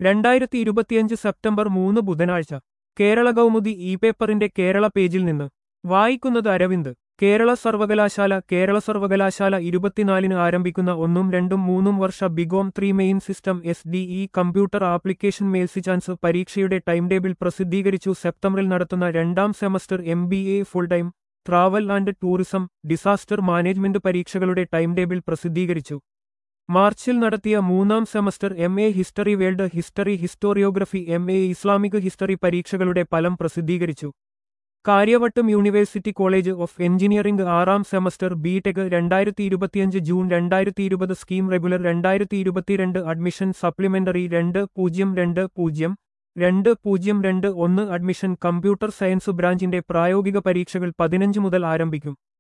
രണ്ടായിരത്തി ഇരുപത്തിയഞ്ച് സെപ്റ്റംബർ മൂന്ന് ബുധനാഴ്ച കേരള കൗമുദി ഇ പേപ്പറിന്റെ കേരള പേജിൽ നിന്ന് വായിക്കുന്നത് അരവിന്ദ് കേരള സർവകലാശാല കേരള സർവകലാശാല ഇരുപത്തിനാലിന് ആരംഭിക്കുന്ന ഒന്നും രണ്ടും മൂന്നും വർഷ B Com three main system S D E computer application മേൽസി ചാൻസ് പരീക്ഷയുടെ ടൈം ടേബിൾ പ്രസിദ്ധീകരിച്ചു സെപ്റ്റംബറിൽ നടത്തുന്ന രണ്ടാം semester M B A full time travel and tourism disaster management പരീക്ഷകളുടെ ടൈം ടേബിൾ പ്രസിദ്ധീകരിച്ചു മാർച്ചിൽ നടത്തിയ മൂന്നാം semester M A history world history historiography M A Islamic history പരീക്ഷകളുടെ ഫലം പ്രസിദ്ധീകരിച്ചു Karyavattom university college of engineering ആറാം സെമസ്റ്റർ ബി ടെക് രണ്ടായിരത്തി ഇരുപത്തിയഞ്ച് ജൂൺ രണ്ടായിരത്തി ഇരുപത് സ്കീം റെഗുലർ രണ്ടായിരത്തി ഇരുപത്തിരണ്ട് അഡ്മിഷൻ സപ്ലിമെന്ററി രണ്ട് പൂജ്യം രണ്ട് പൂജ്യം രണ്ട് പൂജ്യം രണ്ട് ഒന്ന് അഡ്മിഷൻ കമ്പ്യൂട്ടർ സയൻസ് ബ്രാഞ്ചിന്റെ പ്രായോഗിക പരീക്ഷകൾ പതിനഞ്ച് മുതൽ ആരംഭിക്കും